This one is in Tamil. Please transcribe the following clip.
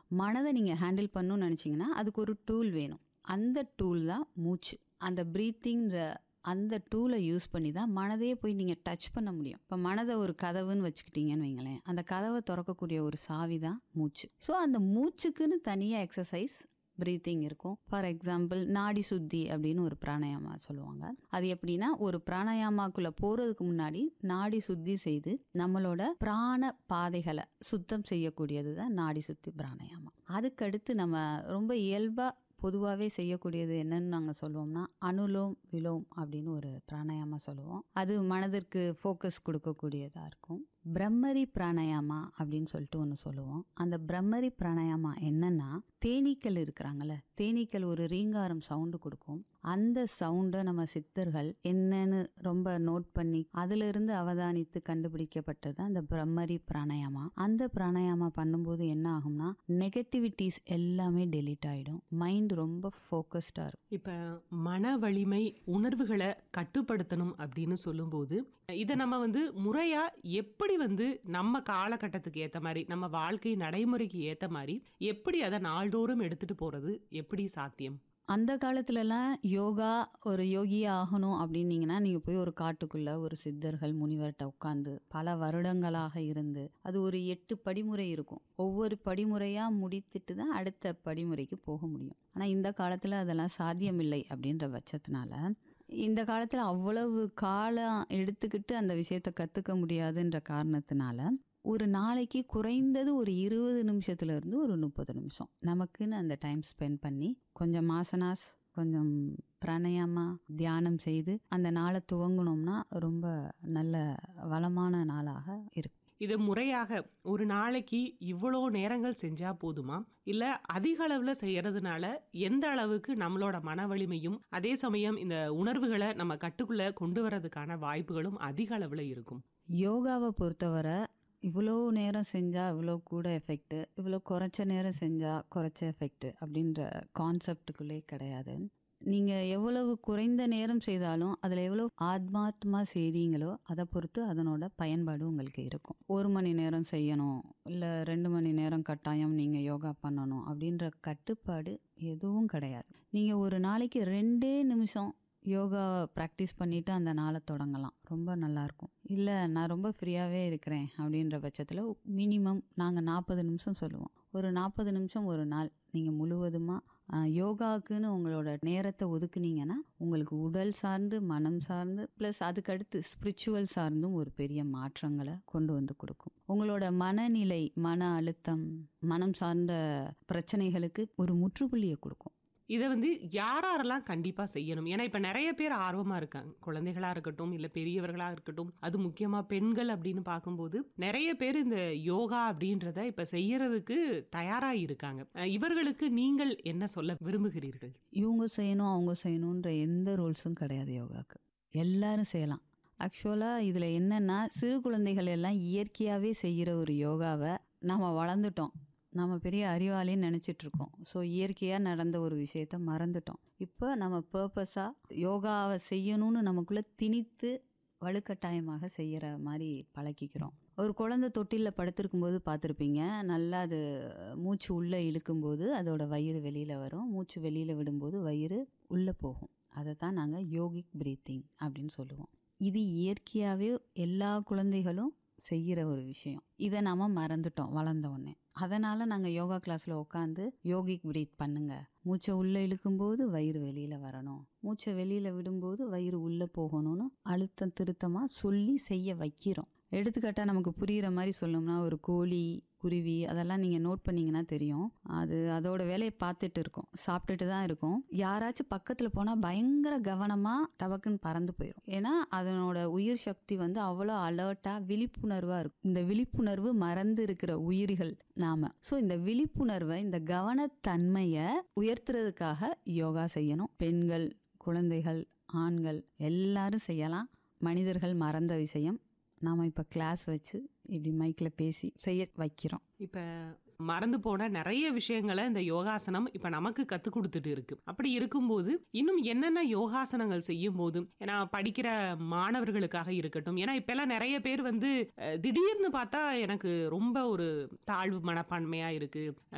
மனதை நீங்கள் ஹேண்டில் பண்ணணும்னு நினச்சிங்கன்னா அதுக்கு ஒரு டூல் வேணும் அந்த டூல் தான் மூச்சு அந்த ப்ரீத்திங்கிற அந்த டூலை யூஸ் பண்ணி தான் மனதையே போய் நீங்கள் டச் பண்ண முடியும் இப்போ மனதை ஒரு கதவுன்னு வச்சுக்கிட்டீங்கன்னு வைங்களேன் அந்த கதவை திறக்கக்கூடிய ஒரு சாவி தான் மூச்சு ஸோ அந்த மூச்சுக்குன்னு தனியாக எக்ஸசைஸ் ப்ரீத்திங் இருக்கும் ஃபார் எக்ஸாம்பிள் நாடி சுத்தி அப்படின்னு ஒரு பிராணாயாமா சொல்லுவாங்க அது எப்படின்னா ஒரு பிராணாயாமாக்குள்ளே போகிறதுக்கு முன்னாடி நாடி சுத்தி செய்து நம்மளோட பிராண பாதைகளை சுத்தம் செய்யக்கூடியது தான் நாடி சுத்தி பிராணாயாமம் அதுக்கடுத்து நம்ம ரொம்ப இயல்பாக பொதுவாகவே செய்யக்கூடியது என்னன்னு நாங்கள் சொல்லுவோம்னா அனுலோம் விலோம் அப்படின்னு ஒரு பிராணாயாமா சொல்லுவோம் அது மனதிற்கு ஃபோக்கஸ் கொடுக்கக்கூடியதாக இருக்கும் பிரம்மரி பிராணாயாமா அப்படின்னு சொல்லிட்டு ஒன்று சொல்லுவோம் அந்த பிரம்மரி பிராணாயாமா என்னன்னா தேனீக்கள் இருக்கிறாங்கல்ல தேனீக்கள் ஒரு ரீங்காரம் சவுண்டு கொடுக்கும் அந்த சவுண்டை நம்ம சித்தர்கள் என்னன்னு ரொம்ப நோட் பண்ணி அதிலிருந்து அவதானித்து கண்டுபிடிக்கப்பட்டது அந்த பிரம்மரி பிராணாயாமா அந்த பிராணாயாமா பண்ணும்போது என்ன ஆகும்னா நெகட்டிவிட்டிஸ் எல்லாமே டெலீட் ஆகிடும் மைண்ட் ரொம்ப ஃபோக்கஸ்டாக இருக்கும் இப்ப மன வலிமை உணர்வுகளை கட்டுப்படுத்தணும் அப்படின்னு சொல்லும்போது இதை நம்ம வந்து முறையா எப்படி வந்து நம்ம காலகட்டத்துக்கு ஏத்த மாதிரி நம்ம வாழ்க்கை நடைமுறைக்கு ஏத்த மாதிரி எப்படி அதை நாள்தோறும் எடுத்துட்டு போறது எப்படி சாத்தியம் அந்த காலத்துலலாம் யோகா ஒரு யோகியா ஆகணும் அப்படின்னீங்கன்னா நீங்கள் போய் ஒரு காட்டுக்குள்ளே ஒரு சித்தர்கள் முனிவர்கிட்ட உட்காந்து பல வருடங்களாக இருந்து அது ஒரு எட்டு படிமுறை இருக்கும் ஒவ்வொரு படிமுறையாக முடித்துட்டு தான் அடுத்த படிமுறைக்கு போக முடியும் ஆனால் இந்த காலத்தில் அதெல்லாம் சாத்தியமில்லை அப்படின்ற பட்சத்தினால இந்த காலத்தில் அவ்வளவு காலம் எடுத்துக்கிட்டு அந்த விஷயத்தை கற்றுக்க முடியாதுன்ற காரணத்தினால ஒரு நாளைக்கு குறைந்தது ஒரு இருபது நிமிஷத்துல இருந்து ஒரு முப்பது நிமிஷம் நமக்குன்னு அந்த டைம் ஸ்பெண்ட் பண்ணி கொஞ்சம் மாசனாஸ் கொஞ்சம் பிராணாயாமா தியானம் செய்து அந்த நாளை துவங்கினோம்னா ரொம்ப நல்ல வளமான நாளாக இருக்கும் இதை முறையாக ஒரு நாளைக்கு இவ்வளோ நேரங்கள் செஞ்சா போதுமா இல்ல அதிக அளவுல செய்யறதுனால எந்த அளவுக்கு நம்மளோட மன வலிமையும் அதே சமயம் இந்த உணர்வுகளை நம்ம கட்டுக்குள்ள கொண்டு வரதுக்கான வாய்ப்புகளும் அதிக அளவுல இருக்கும் யோகாவை பொறுத்தவரை இவ்வளோ நேரம் செஞ்சால் இவ்வளோ கூட எஃபெக்ட்டு இவ்வளோ குறைச்ச நேரம் செஞ்சால் குறைச்ச எஃபெக்ட்டு அப்படின்ற கான்செப்டுக்குள்ளே கிடையாது நீங்கள் எவ்வளவு குறைந்த நேரம் செய்தாலும் அதில் எவ்வளோ ஆத்மாத்மா செய்கிறீங்களோ அதை பொறுத்து அதனோட பயன்பாடு உங்களுக்கு இருக்கும் ஒரு மணி நேரம் செய்யணும் இல்லை ரெண்டு மணி நேரம் கட்டாயம் நீங்கள் யோகா பண்ணணும் அப்படின்ற கட்டுப்பாடு எதுவும் கிடையாது நீங்கள் ஒரு நாளைக்கு ரெண்டே நிமிஷம் யோகா ப்ராக்டிஸ் பண்ணிவிட்டு அந்த நாளை தொடங்கலாம் ரொம்ப நல்லாயிருக்கும் இல்லை நான் ரொம்ப ஃப்ரீயாகவே இருக்கிறேன் அப்படின்ற பட்சத்தில் மினிமம் நாங்கள் நாற்பது நிமிஷம் சொல்லுவோம் ஒரு நாற்பது நிமிஷம் ஒரு நாள் நீங்கள் முழுவதுமாக யோகாவுக்குன்னு உங்களோட நேரத்தை ஒதுக்குனீங்கன்னா உங்களுக்கு உடல் சார்ந்து மனம் சார்ந்து ப்ளஸ் அதுக்கடுத்து ஸ்பிரிச்சுவல் சார்ந்தும் ஒரு பெரிய மாற்றங்களை கொண்டு வந்து கொடுக்கும் உங்களோட மனநிலை மன அழுத்தம் மனம் சார்ந்த பிரச்சனைகளுக்கு ஒரு முற்றுப்புள்ளியை கொடுக்கும் இதை வந்து யாரெல்லாம் கண்டிப்பா செய்யணும் ஏன்னா இப்ப நிறைய பேர் ஆர்வமா இருக்காங்க குழந்தைகளா இருக்கட்டும் இல்ல பெரியவர்களா இருக்கட்டும் அது முக்கியமா பெண்கள் அப்படின்னு பார்க்கும்போது நிறைய பேர் இந்த யோகா அப்படின்றத இப்ப செய்யறதுக்கு தயாரா இருக்காங்க அஹ் இவர்களுக்கு நீங்கள் என்ன சொல்ல விரும்புகிறீர்கள் இவங்க செய்யணும் அவங்க செய்யணுன்ற எந்த ரூல்ஸும் கிடையாது யோகாவுக்கு எல்லாரும் செய்யலாம் ஆக்சுவலாக இதில் என்னென்னா சிறு குழந்தைகள் எல்லாம் இயற்கையாகவே செய்கிற ஒரு யோகாவை நாம் வளர்ந்துட்டோம் நம்ம பெரிய அறிவாளின்னு நினச்சிட்டு இருக்கோம் ஸோ இயற்கையாக நடந்த ஒரு விஷயத்த மறந்துட்டோம் இப்போ நம்ம பர்பஸாக யோகாவை செய்யணும்னு நமக்குள்ளே திணித்து வலுக்கட்டாயமாக செய்கிற மாதிரி பழக்கிக்கிறோம் ஒரு குழந்தை தொட்டிலில் படுத்திருக்கும்போது பார்த்துருப்பீங்க நல்லா அது மூச்சு உள்ளே இழுக்கும்போது அதோட வயிறு வெளியில் வரும் மூச்சு வெளியில் விடும்போது வயிறு உள்ளே போகும் அதை தான் நாங்கள் யோகிக் பிரீத்திங் அப்படின்னு சொல்லுவோம் இது இயற்கையாகவே எல்லா குழந்தைகளும் செய்கிற ஒரு விஷயம் இதை நாம் மறந்துட்டோம் வளர்ந்த உடனே அதனால் நாங்கள் யோகா கிளாஸில் உட்காந்து யோகிக் பிரீத் பண்ணுங்க மூச்சை உள்ளே இழுக்கும்போது வயிறு வெளியில் வரணும் மூச்சை வெளியில் விடும்போது வயிறு உள்ளே போகணும்னு அழுத்தம் திருத்தமாக சொல்லி செய்ய வைக்கிறோம் எடுத்துக்காட்டாக நமக்கு புரிகிற மாதிரி சொல்லணும்னா ஒரு கோழி குருவி அதெல்லாம் நீங்கள் நோட் பண்ணிங்கன்னா தெரியும் அது அதோட வேலையை பார்த்துட்டு இருக்கும் சாப்பிட்டுட்டு தான் இருக்கும் யாராச்சும் பக்கத்தில் போனால் பயங்கர கவனமாக டபக்குன்னு பறந்து போயிடும் ஏன்னா அதனோட உயிர் சக்தி வந்து அவ்வளோ அலர்ட்டாக விழிப்புணர்வாக இருக்கும் இந்த விழிப்புணர்வு மறந்து இருக்கிற உயிர்கள் நாம ஸோ இந்த விழிப்புணர்வை இந்த கவனத்தன்மையை உயர்த்துறதுக்காக யோகா செய்யணும் பெண்கள் குழந்தைகள் ஆண்கள் எல்லாரும் செய்யலாம் மனிதர்கள் மறந்த விஷயம் நாம் இப்போ கிளாஸ் வச்சு இப்படி மைக்கில் பேசி செய்ய வைக்கிறோம் இப்ப மறந்து போன நிறைய விஷயங்களை இந்த யோகாசனம் இப்ப நமக்கு கத்து கொடுத்துட்டு இருக்கு அப்படி இருக்கும்போது இன்னும் என்னென்ன யோகாசனங்கள் செய்யும் போது ஏன்னா படிக்கிற மாணவர்களுக்காக இருக்கட்டும் ஏன்னா இப்பெல்லாம் நிறைய பேர் வந்து அஹ், திடீர்னு பார்த்தா எனக்கு ரொம்ப ஒரு தாழ்வு மனப்பான்மையா இருக்கு